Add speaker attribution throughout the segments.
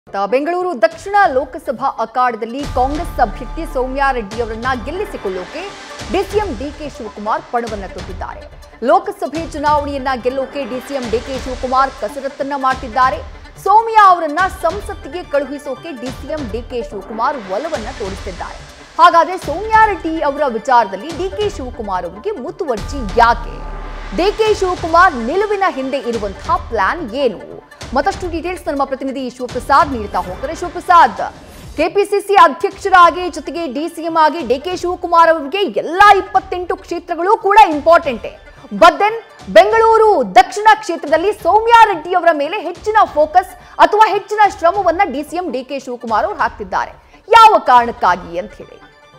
Speaker 1: ತ- ಬೆಂಗಳೂರು ದಕ್ಷಿಣ ಲೋಕಸಭಾ ಅಖಾಡದಲ್ಲಿ ಕಾಂಗ್ರೆಸ್ ಅಭ್ಯರ್ಥಿ ಸೌಮ್ಯಾ ರೆಡ್ಡಿ ಅವರನ್ನ ಗೆಲ್ಲಿಸಿಕೊಳ್ಳೋಕೆ ಡಿಸಿಎಂ ಡಿಕೆ ಶಿವಕುಮಾರ್ ಪಣವನ್ನ ತೊಟ್ಟಿದ್ದಾರೆ ಲೋಕಸಭೆ ಚುನಾವಣೆಯನ್ನ ಗೆಲ್ಲೋಕೆ ಡಿಸಿಎಂ ಡಿಕೆ ಶಿವಕುಮಾರ್ ಕಸರತ್ತನ್ನ ಮಾಡ್ತಿದ್ದಾರೆ ಸೌಮ್ಯಾ ಅವರನ್ನ ಸಂಸತ್ತಿಗೆ ಕಳುಹಿಸೋಕೆ ಡಿಸಿಎಂ ಡಿಕೆ ಶಿವಕುಮಾರ್ ಒಲವನ್ನ ತೋರಿಸಿದ್ದಾರೆ ಹಾಗಾದ್ರೆ ಸೌಮ್ಯಾ ರೆಡ್ಡಿ ಅವರ ವಿಚಾರದಲ್ಲಿ ಡಿಕೆ ಶಿವಕುಮಾರ್ ಅವರಿಗೆ ಮುತುವರ್ಜಿ ಯಾಕೆ ಡಿಕೆ ಶಿವಕುಮಾರ್ ನಿಲುವಿನ ಹಿಂದೆ ಇರುವಂತಹ ಪ್ಲಾನ್ ಏನು ಮತ್ತಷ್ಟು ಡೀಟೇಲ್ಸ್ ನಮ್ಮ ಪ್ರತಿನಿಧಿ ಶಿವಪ್ರಸಾದ್ ನೀಡ್ತಾ ಹೋಗ್ತಾರೆ ಶಿವಪ್ರಸಾದ್ ಕೆಪಿಸಿಸಿ ಅಧ್ಯಕ್ಷರಾಗಿ ಜೊತೆಗೆ ಡಿಸಿಎಂ ಆಗಿ ಡಿಕೆ ಶಿವಕುಮಾರ್ ಅವರಿಗೆ ಎಲ್ಲಾ ಇಪ್ಪತ್ತೆಂಟು ಕ್ಷೇತ್ರಗಳು ಕೂಡ ಇಂಪಾರ್ಟೆಂಟೇ ಬಟ್ ದೆನ್ ಬೆಂಗಳೂರು ದಕ್ಷಿಣ ಕ್ಷೇತ್ರದಲ್ಲಿ ಸೌಮ್ಯಾ ರೆಡ್ಡಿ ಅವರ ಮೇಲೆ ಹೆಚ್ಚಿನ ಫೋಕಸ್ ಅಥವಾ ಹೆಚ್ಚಿನ ಶ್ರಮವನ್ನ ಡಿಸಿಎಂ ಡಿಕೆ ಶಿವಕುಮಾರ್ ಅವರು ಹಾಕ್ತಿದ್ದಾರೆ ಯಾವ ಕಾರಣಕ್ಕಾಗಿ ಅಂತ ಹೇಳಿ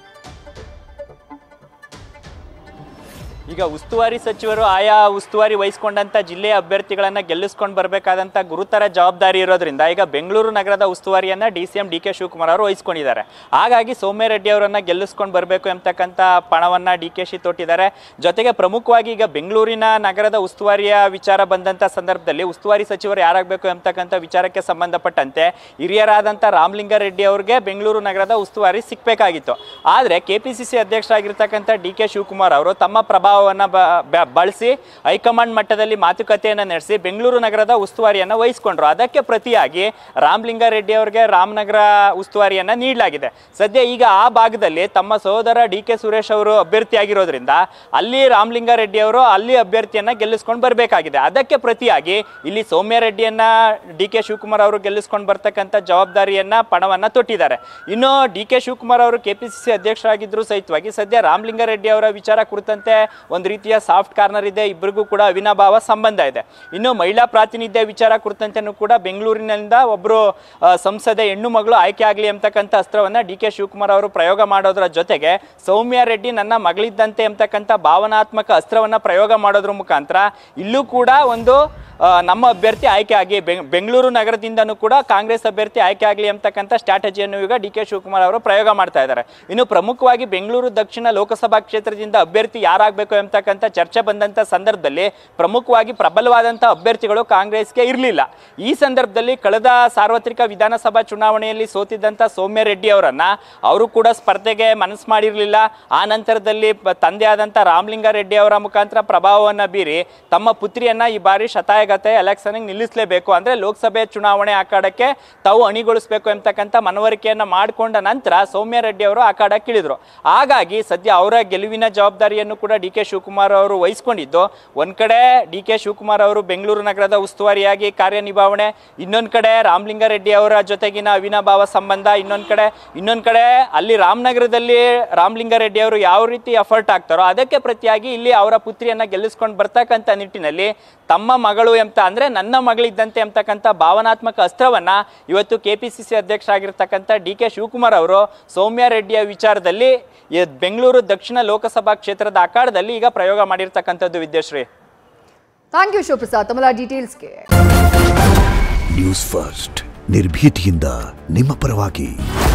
Speaker 2: ಈಗ ಉಸ್ತುವಾರಿ ಸಚಿವರು ಆಯಾ ಉಸ್ತುವಾರಿ ವಹಿಸ್ಕೊಂಡಂತ ಜಿಲ್ಲೆಯ ಅಭ್ಯರ್ಥಿಗಳನ್ನ ಗೆಲ್ಲಿಸ್ಕೊಂಡು ಬರಬೇಕಾದಂತ ಗುರುತರ ಜವಾಬ್ದಾರಿ ಇರೋದ್ರಿಂದ ಈಗ ಬೆಂಗಳೂರು ನಗರದ ಉಸ್ತುವಾರಿಯನ್ನ D C M D K Shivakumar ಅವರು ವಹಿಸ್ಕೊಂಡಿದ್ದಾರೆ ಹಾಗಾಗಿ ಸೌಮ್ಯ ರೆಡ್ಡಿ ಅವರನ್ನ ಗೆಲ್ಲಿಸ್ಕೊಂಡು ಬರಬೇಕು ಎಂಬತಕ್ಕಂಥ ಪಣವನ್ನ ಡಿ ಕೆ ಶಿ ತೊಟ್ಟಿದ್ದಾರೆ ಜೊತೆಗೆ ಪ್ರಮುಖವಾಗಿ ಈಗ ಬೆಂಗಳೂರಿನ ನಗರದ ಉಸ್ತುವಾರಿಯ ವಿಚಾರ ಬಂದಂತ ಸಂದರ್ಭದಲ್ಲಿ ಉಸ್ತುವಾರಿ ಸಚಿವರು ಯಾರಾಗಬೇಕು ಎಂಬತಕ್ಕಂಥ ವಿಚಾರಕ್ಕೆ ಸಂಬಂಧಪಟ್ಟಂತೆ ಹಿರಿಯರಾದಂಥ ರಾಮಲಿಂಗಾರೆಡ್ಡಿ ಅವ್ರಿಗೆ ಬೆಂಗಳೂರು ನಗರದ ಉಸ್ತುವಾರಿ ಸಿಕ್ಕಬೇಕಾಗಿತ್ತು ಆದರೆ ಕೆ ಪಿ ಸಿ ಸಿ ಅಧ್ಯಕ್ಷರಾಗಿರ್ತಕ್ಕಂಥ ಡಿ ಕೆ ಶಿವಕುಮಾರ್ ಅವರು ತಮ್ಮ ಪ್ರಭಾವವನ್ನು ಬಳಸಿ ಹೈಕಮಾಂಡ್ ಮಟ್ಟದಲ್ಲಿ ಮಾತುಕತೆಯನ್ನು ನಡೆಸಿ ಬೆಂಗಳೂರು ನಗರದ ಉಸ್ತುವಾರಿಯನ್ನು ವಹಿಸಿಕೊಂಡ್ರು ಅದಕ್ಕೆ ಪ್ರತಿಯಾಗಿ ರಾಮಲಿಂಗಾರೆಡ್ಡಿ ಅವರಿಗೆ ರಾಮನಗರ ಉಸ್ತುವಾರಿಯನ್ನು ನೀಡಲಾಗಿದೆ ಸದ್ಯ ಈಗ ಆ ಭಾಗದಲ್ಲಿ ತಮ್ಮ ಸಹೋದರ ಡಿ ಕೆ ಸುರೇಶ್ ಅವರು ಅಭ್ಯರ್ಥಿಯಾಗಿರೋದ್ರಿಂದ ಅಲ್ಲಿ ರಾಮಲಿಂಗಾರೆಡ್ಡಿ ಅವರು ಅಲ್ಲಿ ಅಭ್ಯರ್ಥಿಯನ್ನ ಗೆಲ್ಲಿಸ್ಕೊಂಡು ಬರಬೇಕಾಗಿದೆ ಅದಕ್ಕೆ ಪ್ರತಿಯಾಗಿ ಇಲ್ಲಿ ಸೌಮ್ಯ ರೆಡ್ಡಿಯನ್ನ ಡಿ ಕೆ ಶಿವಕುಮಾರ್ ಅವರು ಗೆಲ್ಲಿಸ್ಕೊಂಡು ಬರ್ತಕ್ಕಂಥ ಜವಾಬ್ದಾರಿಯನ್ನ ಪಣವನ್ನ ತೊಟ್ಟಿದ್ದಾರೆ ಇನ್ನು ಡಿ ಕೆ ಶಿವಕುಮಾರ್ ಅವರು ಕೆಪಿಸಿಸಿ ಅಧ್ಯಕ್ಷರಾಗಿದ್ರು ಸಹಿತವಾಗಿ ಸದ್ಯ ರಾಮಲಿಂಗಾರೆಡ್ಡಿ ಅವರ ವಿಚಾರ ಕುರಿತಂತೆ ಒಂದು ರೀತಿಯ ಸಾಫ್ಟ್ ಕಾರ್ನರ್ ಇದೆ ಇಬ್ಬರಿಗೂ ಕೂಡ ಅವಿನಾಭಾವ ಸಂಬಂಧ ಇದೆ ಇನ್ನು ಮಹಿಳಾ ಪ್ರಾತಿನಿಧ್ಯ ವಿಚಾರ ಕುರಿತಂತೆನೂ ಕೂಡ ಬೆಂಗಳೂರಿನಿಂದ ಒಬ್ಬರು ಸಂಸದೆ ಹೆಣ್ಣು ಮಗಳು ಆಯ್ಕೆ ಆಗಲಿ ಅಂತಕ್ಕಂಥ ಅಸ್ತ್ರವನ್ನ ಡಿ ಕೆ ಶಿವಕುಮಾರ್ ಅವರು ಪ್ರಯೋಗ ಮಾಡೋದ್ರ ಜೊತೆಗೆ ಸೌಮ್ಯ ರೆಡ್ಡಿ ನನ್ನ ಮಗಳಿದ್ದಂತೆ ಎಂಬತಕ್ಕಂಥ ಭಾವನಾತ್ಮಕ ಅಸ್ತ್ರವನ್ನ ಪ್ರಯೋಗ ಮಾಡೋದ್ರ ಮುಖಾಂತರ ಇಲ್ಲೂ ಕೂಡ ಒಂದು ಆ, ನಮ್ಮ ಅಭ್ಯರ್ಥಿ ಆಯ್ಕೆ ಆಗಿ ಬೆಂಗ್- ಬೆಂಗಳೂರು ನಗರದಿಂದನೂ ಕೂಡ ಕಾಂಗ್ರೆಸ್ ಅಭ್ಯರ್ಥಿ ಆಯ್ಕೆ ಆಗಲಿ ಅಂತಕ್ಕಂಥ ಸ್ಟ್ರಾಟಜಿಯನ್ನು ಈಗ ಡಿ ಕೆ ಶಿವಕುಮಾರ್ ಅವರು ಪ್ರಯೋಗ ಮಾಡ್ತಾ ಇದ್ದಾರೆ ಇನ್ನು ಪ್ರಮುಖವಾಗಿ ಬೆಂಗಳೂರು ದಕ್ಷಿಣ ಲೋಕಸಭಾ ಕ್ಷೇತ್ರದಿಂದ ಅಭ್ಯರ್ಥಿ ಯಾರಾಗಬೇಕು ಎಂಬತಕ್ಕಂಥ ಚರ್ಚೆ ಬಂದಂಥ ಸಂದರ್ಭದಲ್ಲಿ ಪ್ರಮುಖವಾಗಿ ಪ್ರಬಲವಾದಂಥ ಅಭ್ಯರ್ಥಿಗಳು ಕಾಂಗ್ರೆಸ್ಗೆ ಇರಲಿಲ್ಲ ಈ ಸಂದರ್ಭದಲ್ಲಿ ಕಳೆದ ಸಾರ್ವತ್ರಿಕ ವಿಧಾನಸಭಾ ಚುನಾವಣೆಯಲ್ಲಿ ಸೋತಿದ್ದಂಥ ಸೌಮ್ಯ ರೆಡ್ಡಿ ಅವರನ್ನ ಅವರು ಕೂಡ ಸ್ಪರ್ಧೆಗೆ ಮನಸ್ಸು ಮಾಡಿರಲಿಲ್ಲ ಆ ನಂತರದಲ್ಲಿ ಪ- ತಂದೆಯಾದಂಥ ರಾಮಲಿಂಗಾರೆಡ್ಡಿ ಅವರ ಮುಖಾಂತರ ಪ್ರಭಾವವನ್ನು ಬೀರಿ ತಮ್ಮ ಪುತ್ರಿಯನ್ನ ಈ ಬಾರಿ ಶತಾಯಗತೆ ಎಲೆಕ್ಷನ್ಗೆ ನಿಲ್ಲಿಸಲೇಬೇಕು ಅಂದ್ರೆ ಲೋಕಸಭೆ ಚುನಾವಣೆ ಅಖಾಡಕ್ಕೆ ತಾವು ಅಣಿಗೊಳಿಸಬೇಕು ಎಂಬತಕ್ಕಂಥ ಮನವರಿಕೆಯನ್ನ ಮಾಡಿಕೊಂಡ ನಂತರ ಸೌಮ್ಯ ರೆಡ್ಡಿ ಅವರು ಅಖಾಡಕ್ಕೆ ಇಳಿದ್ರು ಹಾಗಾಗಿ ಸದ್ಯ ಅವರ ಗೆಲುವಿನ ಜವಾಬ್ದಾರಿಯನ್ನು ಕೂಡ ಡಿ ಕೆ ಶಿವಕುಮಾರ್ ಅವರು ವಹಿಸ್ಕೊಂಡಿದ್ದು ಒಂದ್ ಕಡೆ ಡಿ ಕೆ ಶಿವಕುಮಾರ್ ಅವರು ಬೆಂಗಳೂರು ನಗರದ ಉಸ್ತುವಾರಿಯಾಗಿ ಕಾರ್ಯನಿರ್ವಹಣೆ ಇನ್ನೊಂದ್ ಕಡೆ ರಾಮಲಿಂಗಾರೆಡ್ಡಿ ಅವರ ಜೊತೆಗಿನ ಅವಿನಾಭಾವ ಸಂಬಂಧ ಇನ್ನೊಂದ್ ಕಡೆ ಇನ್ನೊಂದ್ ಕಡೆ ಅಲ್ಲಿ ರಾಮನಗರದಲ್ಲಿ ರಾಮಲಿಂಗಾರೆಡ್ಡಿ ಅವರು ಯಾವ ರೀತಿ ಎಫರ್ಟ್ ಆಗ್ತಾರೋ ಅದಕ್ಕೆ ಪ್ರತಿಯಾಗಿ ಇಲ್ಲಿ ಅವರ ಪುತ್ರಿಯನ್ನ ಗೆಲ್ಲಿಸ್ಕೊಂಡು ಬರ್ತಕ್ಕಂಥ ನಿಟ್ಟಿನಲ್ಲಿ ತಮ್ಮ ಮಗಳು ಎಂತ ಅಂದ್ರೆ ನನ್ನ ಮಗಳಿದ್ದಂತೆ ಎಂಬತಕ್ಕಂಥ ಭಾವನಾತ್ಮಕ ಅಸ್ತ್ರವನ್ನ ಇವತ್ತು ಕೆ ಪಿ ಸಿ ಸಿ ಅಧ್ಯಕ್ಷರಾಗಿರ್ತಕ್ಕಂಥ ಡಿ ಕೆ ಶಿವಕುಮಾರ್ ಅವರು ಸೌಮ್ಯ ರೆಡ್ಡಿಯ ವಿಚಾರದಲ್ಲಿ ಈ ಬೆಂಗಳೂರು ದಕ್ಷಿಣ ಲೋಕಸಭಾ ಕ್ಷೇತ್ರದ ಅಖಾಡದಲ್ಲಿ ಈಗ ಪ್ರಯೋಗ ಮಾಡಿರ್ತಕ್ಕಂಥದ್ದು ವಿದ್ಯಾಶ್ರೀ
Speaker 1: ಥ್ಯಾಂಕ್ ಯು ಶಿವಪ್ರಸಾದ್ ತಮ್ಮೆಲ್ಲ ಡೀಟೇಲ್ಸ್ಗೆ
Speaker 3: ನ್ಯೂಸ್ ಫಸ್ಟ್ ನಿರ್ಭೀತಿಯಿಂದ ನಿಮ್ಮ ಪರವಾಗಿ